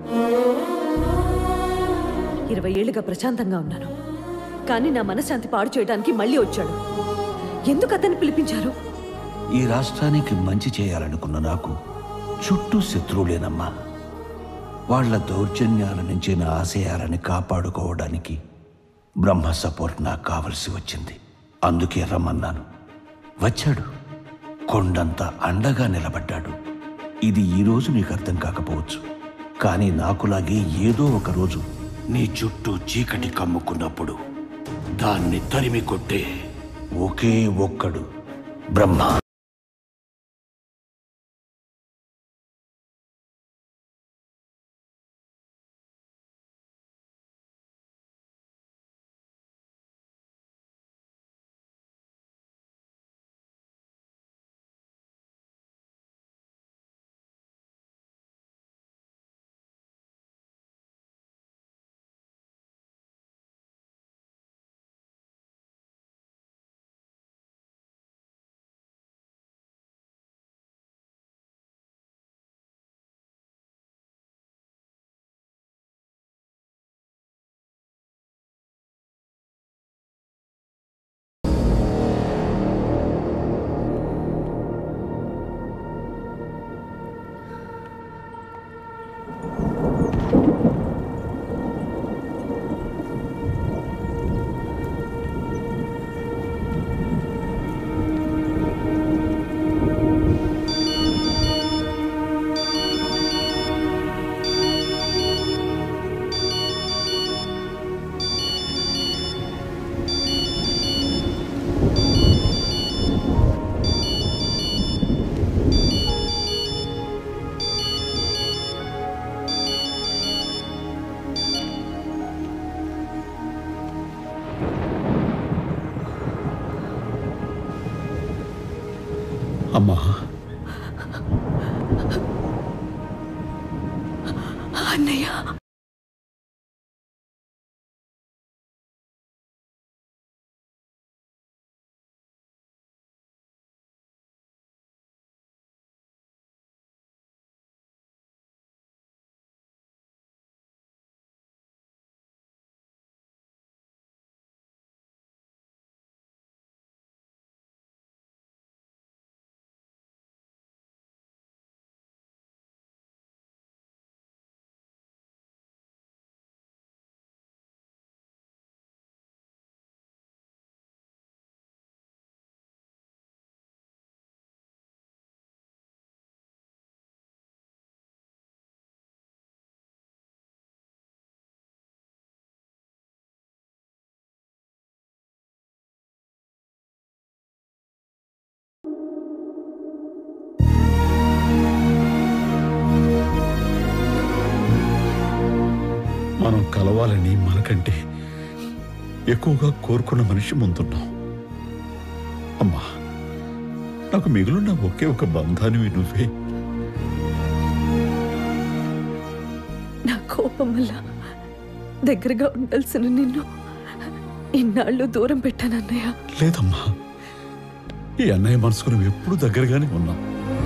ఇరవై ఏళ్ళుగా ప్రశాంతంగా ఉన్నాను కానీ నా మనశ్శాంతి పాడు చేయడానికి మళ్ళీ వచ్చాడు ఎందుకు అతన్ని పిలిపించారు ఈ రాష్ట్రానికి మంచి చేయాలనుకున్న నాకు చుట్టూ శత్రువులేనమ్మా వాళ్ళ దౌర్జన్యాల నుంచి నా ఆశయాలని కాపాడుకోవడానికి బ్రహ్మ సపోర్ట్ నాకు కావలసి వచ్చింది అందుకే రమ్మన్నాను వచ్చాడు కొండంత అండగా నిలబడ్డాడు ఇది ఈ రోజు నీకు అర్థం కాకపోవచ్చు కానీ నాకులాగే ఏదో ఒక రోజు నీ చుట్టూ చీకటి కమ్ముకున్నప్పుడు దాన్ని తరిమి కొట్టే ఒకే ఒక్కడు బ్రహ్మ అమ్మా అన్నయ్య మనం కలవాలని మనకంటే ఎక్కువగా కోరుకున్న మనిషి ముందున్నాం అమ్మా నాకు మిగులున్న ఒకే ఒక బంధానివి నువ్వే నా కోపం వల్ల దగ్గరగా ఉండాల్సిన నిన్ను ఇన్నాళ్ళు దూరం పెట్టాను అన్నయ్య లేదమ్మా ఈ అన్నయ్య మనసుకు నువ్వు ఎప్పుడు దగ్గరగానే ఉన్నావు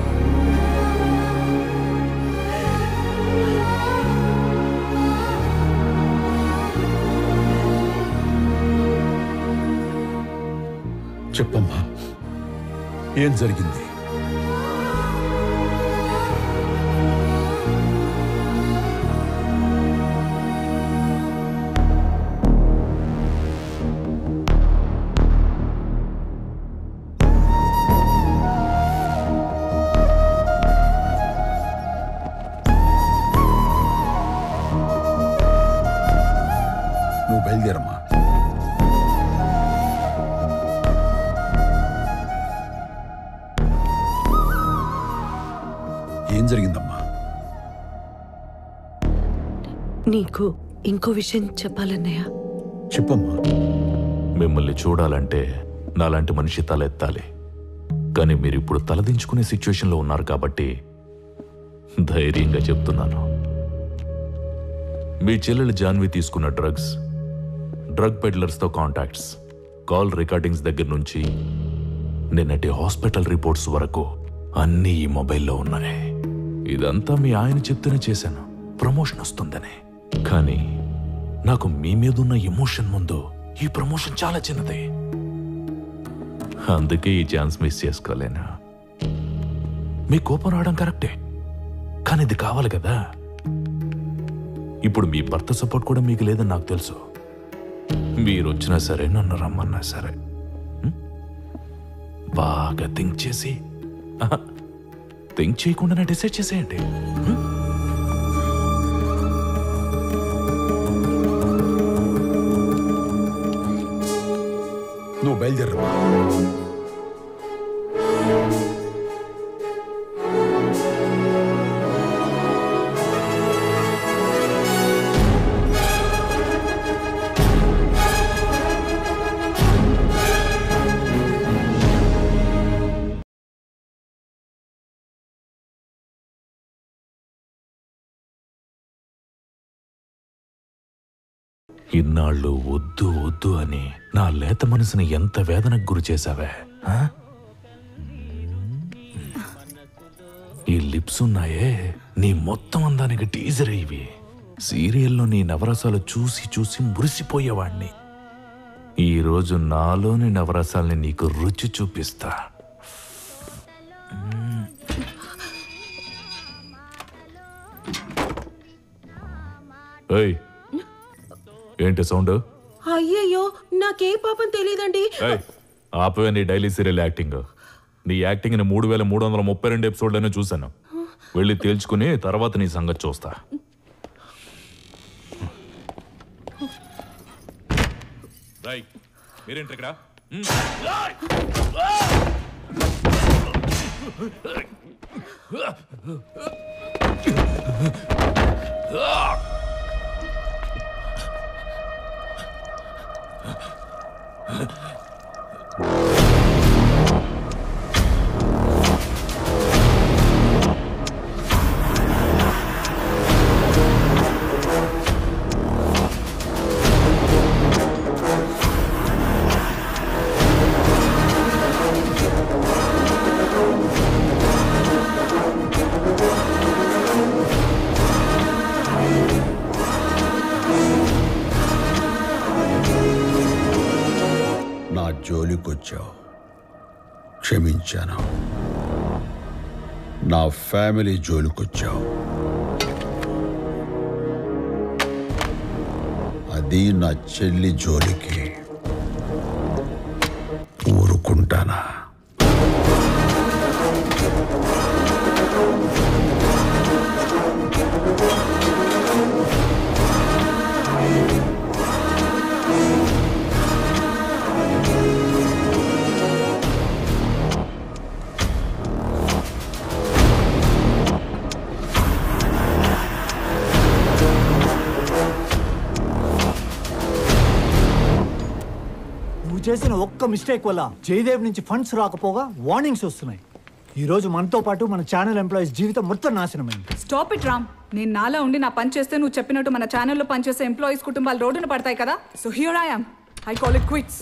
చెప్పమ్మా ఏం జరిగింది నువ్వు బయలుదేరమ్మా ఏం జరిగిందమ్మా నీకు ఇంకో విషయం చెప్పాలన్నయ్య చెప్పమ్మా మిమ్మల్ని చూడాలంటే నాలాంటి మనిషి తలెత్తాలి కానీ మీరు ఇప్పుడు తలదించుకునే సిచ్యువేషన్లో ఉన్నారు కాబట్టి ధైర్యంగా చెప్తున్నాను మీ చెల్లెలు జాన్వి తీసుకున్న డ్రగ్స్ డ్రగ్ పెడ్లర్స్తో కాంటాక్ట్స్ కాల్ రికార్డింగ్స్ దగ్గర నుంచి నిన్నటి హాస్పిటల్ రిపోర్ట్స్ వరకు అన్నీ ఈ మొబైల్లో ఉన్నాయి ఇదంతా మీ ఆయన చెప్తూనే చేశాను ప్రమోషన్ వస్తుందని కానీ నాకు మీ మీద ఉన్న ఎమోషన్ ముందు ఈ ప్రమోషన్ చాలా చిన్నది అందుకే ఈ ఛాన్స్ మిస్ చేసుకోలేను మీ కోపం రావడం కరెక్టే కానీ ఇది కావాలి కదా ఇప్పుడు మీ భర్త సపోర్ట్ కూడా మీకు లేదని నాకు తెలుసు మీరు వచ్చినా సరే నన్ను రమ్మన్నా సరే ఉం? బాగా థింక్ చేసి థింక్ చేయకుండానే డిసైడ్ చేసేయండి ఉం? నువ్వు బయలుదేరమ్మా ఇన్నాళ్ళు వద్దు వద్దు అని నా లేత మనసుని ఎంత వేదనకు గురి చేశావే ఆ? ఈ లిప్స్ ఉన్నాయే నీ మొత్తం అందానికి టీజర్ ఇవి సీరియల్లో నీ నవరసాలు చూసి చూసి మురిసిపోయేవాణ్ణి ఈ రోజు నాలోని నవరసాల్ని నీకు రుచి చూపిస్తా ఏయ్ ఏంటి సౌండ్ అయ్యయ్యో నాకే పాపం తెలియదండి ఏయ్, ఆపవే నీ డైలీ సీరియల్ యాక్టింగ్ నీ యాక్టింగ్ ని మూడు వేల మూడు వందల ముప్పై రెండు ఎపిసోడ్లోనే చూశాను వెళ్ళి తేల్చుకుని తర్వాత నీ సంగతి చూస్తా రేయ్, మీరేంటి ఇక్కడ హ్మ్? నా జోలికొచ్చావు క్షమించాను నా ఫ్యామిలీ జోలికొచ్చావు అది నా చెల్లి జోలికి ఊరుకుంటానా నువ్వు చేసిన ఒక్క మిస్టేక్ వల్ల జయదేవ్ నుంచి ఫండ్స్ రాకపోగా వార్నింగ్స్ వస్తున్నాయి ఈ రోజు మనతో పాటు మన ఛానల్ ఎంప్లాయీస్ జీవితం మొత్తం నాశనమైంది స్టాప్ ఇట్ రామ్ నేను నాలా ఉండి నా పని చేస్తే నువ్వు చెప్పినట్టు మన ఛానల్లో పనిచేసే ఎంప్లాయీస్ కుటుంబాలు రోడ్డున పడతాయి కదా so here I am I call it quits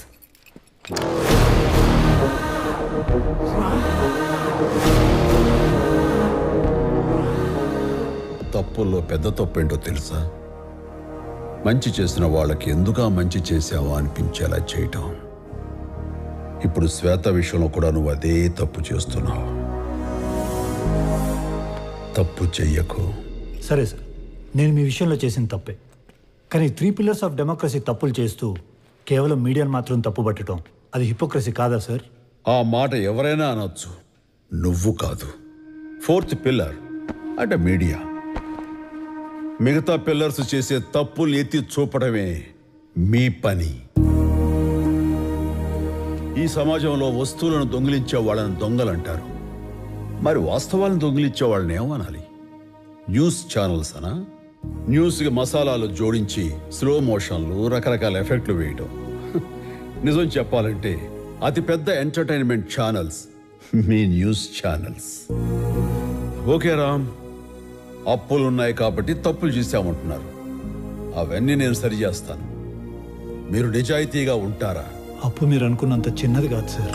తప్పుల్లో పెద్ద తప్పేంటో తెలుసా మంచి చేసిన వాళ్ళకి ఎందుకా మంచి చేశావా అనిపించేలా చేయటం ఇప్పుడు శ్వేత విషయంలో కూడా నువ్వు అదే తప్పు చేస్తున్నావు తప్పు చెయ్యకు సరే సార్ నేను మీ విషయంలో చేసిన తప్పే కానీ త్రీ పిల్లర్స్ ఆఫ్ డెమోక్రసీ తప్పులు చేస్తూ కేవలం మీడియాను మాత్రం తప్పుపట్టడం అది హిపోక్రసీ కాదా సార్ ఆ మాట ఎవరైనా అనొచ్చు నువ్వు కాదు ఫోర్త్ పిల్లర్ అంటే మీడియా మిగతా పిల్లర్స్ చేసే తప్పులు ఎత్తి చూపడమే మీ పని ఈ సమాజంలో వస్తువులను దొంగిలించే వాళ్ళని దొంగలంటారు మరి వాస్తవాలను దొంగిలించే వాళ్ళని ఏమనాలి న్యూస్ ఛానల్స్ అనా న్యూస్కి మసాలాలు జోడించి స్లో మోషన్లు రకరకాల ఎఫెక్ట్లు వేయటం నిజం చెప్పాలంటే అతిపెద్ద ఎంటర్టైన్మెంట్ ఛానల్స్ మీ న్యూస్ ఛానల్స్ ఓకే రామ్ అప్పులున్నాయి కాబట్టి తప్పులు చేశామంటున్నారు అవన్నీ నేను సరి చేస్తాను మీరు నిజాయితీగా ఉంటారా అప్పు మీరు అనుకున్నంత చిన్నది కాదు సార్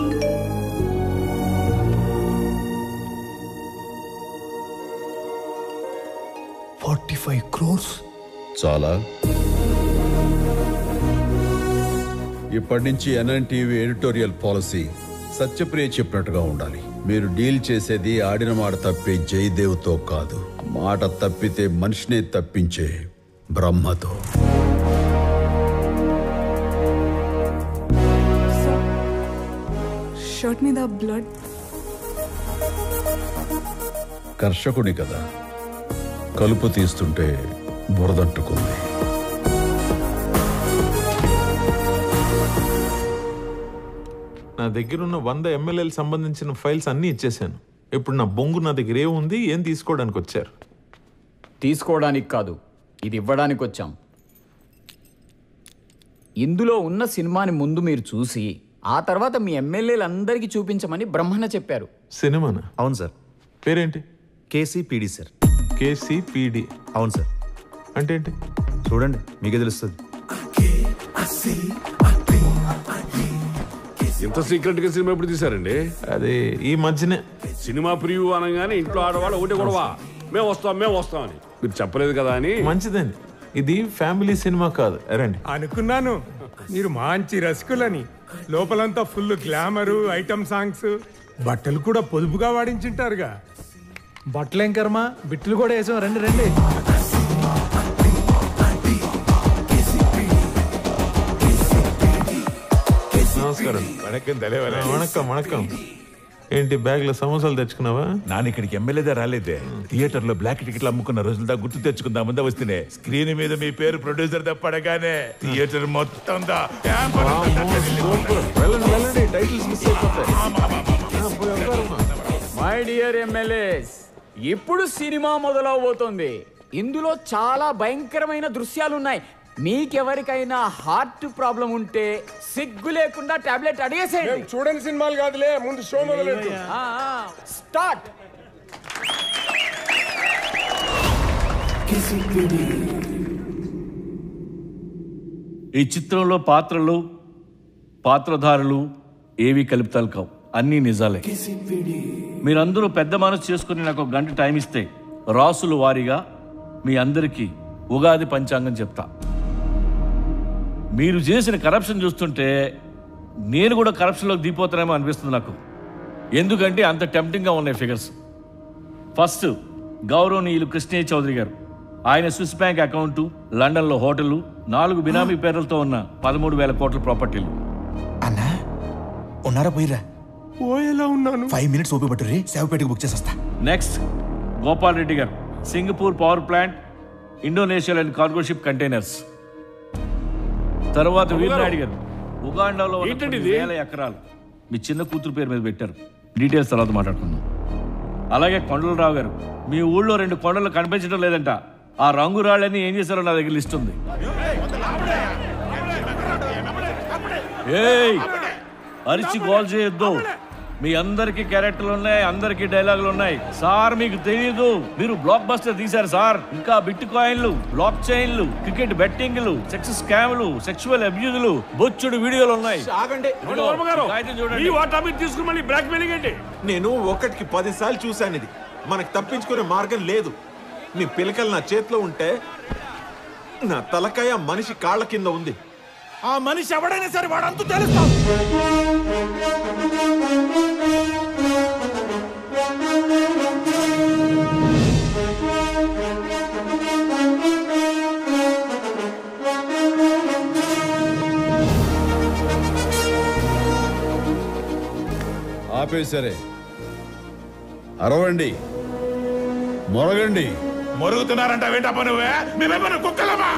ఫార్టీ ఫైవ్ క్రోర్స్ చాలా ఇప్పటి నుంచి ఎన్ఎన్టీవీ ఎడిటోరియల్ పాలసీ సత్యప్రియ చెప్పినట్టుగా ఉండాలి మీరు డీల్ చేసేది ఆడిన మాట తప్పే జయదేవ్తో కాదు మాట తప్పితే మనిషినే తప్పించే బ్రహ్మతో షర్ట్ మీద బ్లడ్ కర్షకుని కదా కలుపు తీస్తుంటే బురదంటుకుంది నా దగ్గర ఉన్న వంద ఎమ్మెల్యేలు సంబంధించిన ఫైల్స్ అన్నీ ఇచ్చేసాను ఇప్పుడు నా బొంగు నా దగ్గర ఏముంది ఏం తీసుకోవడానికి వచ్చారు తీసుకోవడానికి కాదు ఇది ఇవ్వడానికి వచ్చాం ఇందులో ఉన్న సినిమాని ముందు మీరు చూసి ఆ తర్వాత మీ ఎమ్మెల్యేలందరికీ చూపించమని బ్రహ్మణ చెప్పారు సినిమానా అవును సార్ పేరేంటి కేసీపీడీ సార్ కేసీపీడి అవును సార్ అంటే ఏంటి చూడండి మీకే తెలుస్తుంది ఇంత సీక్రెట్ గా సినిమా ఎప్పుడు తీశారండి అది ఈ మధ్యనే సినిమా ప్రివ్యూ అనగానే ఇంట్లో ఆడవాళ్ళు ఒకటి గొడవ మేము వస్తాం మేము వస్తాం అని మీరు చెప్పలేదు కదా అని మంచిదండి ఇది ఫ్యామిలీ సినిమా కాదు రండి అనుకున్నాను మీరు మంచి రసికులని లోపలంతా ఫుల్ గ్లామరు ఐటమ్ సాంగ్స్ బట్టలు కూడా పొదుపుగా వాడించుంటారుగా బట్టలేం కర్మ బిట్టులు కూడా వేసాం రండి రండి నమస్కారం ఆ, వణక్కం వణక్కం ఏంటి బ్యాగ్ లో సమోసాలు తెచ్చుకున్నావా నాన్న ఇక్కడికి ఎమ్మెల్యేదా రాలేదే థియేటర్ లో బ్లాక్ టికెట్లు అమ్ముకున్న రోజులదా గుర్తు తెచ్చుకుందామందా వస్తేనే స్క్రీన్ మీద మీ పేరు ప్రొడ్యూసర్ తప్పడగానే థియేటర్ మొత్తం దా క్యాంపస్ అంతా సూపర్ వెళ్ళండి వెళ్ళండి టైటిల్స్ మిస్ అయిపోతాయి ఆ, పోయి వెళ్తారమ్మా. మై డియర్ ఎమ్మెల్యేస్ ఇప్పుడు సినిమా మొదలవబోతోంది ఇందులో చాలా భయంకరమైన దృశ్యాలు ఉన్నాయి మీకెవరికైనా హార్ట్ ప్రాబ్లం ఉంటే సిగ్గు లేకుండా టాబ్లెట్ అడిగేసేయండి చూడని సినిమాలు కాదులే ముందు షో మొదలెట్టు స్టార్ట్ ఈ చిత్రంలో పాత్రలు పాత్రధారులు ఏవి కలుపుతాలు కావు అన్నీ నిజాలే మీరందరూ పెద్ద మనసు చేసుకుని నాకు ఒక గంట టైం ఇస్తే రాసులు వారీగా మీ అందరికీ ఉగాది పంచాంగం చెప్తా మీరు చేసిన కరప్షన్ చూస్తుంటే నేను కూడా కరప్షన్లోకి దిగిపోతానేమో అనిపిస్తుంది నాకు ఎందుకంటే అంత టెంప్టింగ్గా ఉన్నాయి ఫిగర్స్ ఫస్ట్ గౌరవనీయులు కృష్ణయ్య చౌదరి గారు ఆయన స్విస్ బ్యాంక్ అకౌంటు లండన్లో హోటళ్లు నాలుగు బినామీ పేర్లతో ఉన్న పదమూడు వేల కోట్ల ప్రాపర్టీలు అన్నా ఉన్నారా పోయిరా ఓ ఎలా ఉన్నాను ఫైవ్ మినిట్స్ ఓపి పట్టుర్రి సేవపేటకు బుక్ చేసేస్తా next Gopal Reddy garu Singapore power plant Indonesia and cargo ship containers తర్వాత వీరనాయుడు గారు ఉగాండాలో ఉన్న ఏంటండి కొన్ని ఇది? వేల ఎకరాలు మీ చిన్న కూతురు పేరు మీద పెట్టారు డీటెయిల్స్ తర్వాత మాట్లాడుకుందాం అలాగే కొండలరావు గారు మీ ఊళ్ళో రెండు కొండలు కనిపించడం లేదంట ఆ రంగు రాళ్ళని ఏం చేశారో నా దగ్గర లిస్ట్ ఉంది ఏయ్ అరిచి గోల్ చేయొద్దు మీ అందరికి క్యారెక్టర్లు ఉన్నాయి అందరికి డైలాగులు ఉన్నాయి సార్ మీకు తెలియదు మీరు బ్లాక్ బస్టర్ తీశారు సార్ ఇంకా బిట్ కాయిన్లు బ్లాక్ చైన్లు క్రికెట్ బెట్టింగ్లు సెక్స్ స్కామ్లు సెక్షువల్ అబ్యూజులు బొచ్చుడు వీడియోలు ఉన్నాయి ఆగండి ఇదిగో, గారు కాగితం చూడండి. ఈ వాటా మీరు తీసుకుని మళ్ళీ బ్లాక్ మెయిలింగ్ ఏంటి నేను ఒకటికి పదిసార్లు చూశాను ఇది మనకు తప్పించుకునే మార్గం లేదు నీ పిలకలు నా చేతిలో ఉంటే నా తలకాయ మనిషి కాళ్ళ కింద ఉంది ఆ మనిషి ఎవడైనా సరే వాడంతా తెలుస్తాం ఆపేసరే అరవండి మొరగండి మొరుగుతున్నారంట వెంటప్ప నువ్వే మేమేమన్నా కుక్కలమా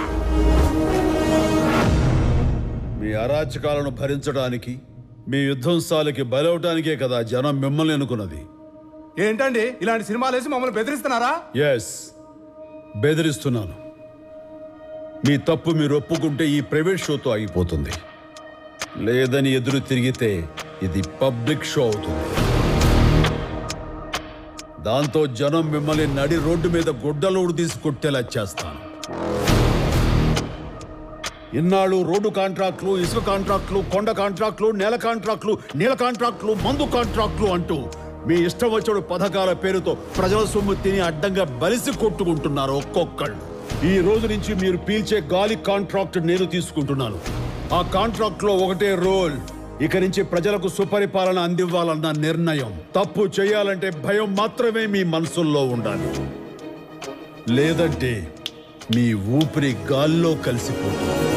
మీ అరాచకాలను భరించడానికి మీ యుద్ధంసాలకి బలవటానికే కదా జనం మిమ్మల్ని అనుకున్నది ఏంటండి ఇలాంటి సినిమాలు వేసి మమ్మల్ని బెదిరిస్తున్నారా ఎస్ బెదిరిస్తున్నాను మీ తప్పు మీరు ఒప్పుకుంటే ఈ ప్రైవేట్ షోతో ఆగిపోతుంది లేదని ఎదురు తిరిగితే ఇది పబ్లిక్ షో అవుతుంది దాంతో జనం మిమ్మల్ని నడి రోడ్డు మీద గుడ్డలోడు తీసి కొట్టేలా చేస్తాను ఇన్నాళ్ళు రోడ్డు కాంట్రాక్టులు ఇసుక కాంట్రాక్టులు కొండ కాంట్రాక్టులు నేల కాంట్రాక్టులు నీళ్ళ కాంట్రాక్టులు మందు కాంట్రాక్టులు అంటూ మీ ఇష్టం వచ్చాడు పథకాల పేరుతో ప్రజల సొమ్ము తిని అడ్డంగా బలిసి కొట్టుకుంటున్నారు ఒక్కొక్కళ్ళు ఈ రోజు నుంచి మీరు పీల్చే గాలి కాంట్రాక్ట్ నేను తీసుకుంటున్నాను ఆ కాంట్రాక్ట్ లో ఒకటే రోల్ ఇక నుంచి ప్రజలకు సుపరిపాలన అందివ్వాలన్న నిర్ణయం తప్పు చేయాలంటే భయం మాత్రమే మీ మనసుల్లో ఉండాలి లేదంటే మీ ఊపిరి గాల్లో కలిసిపోతుంది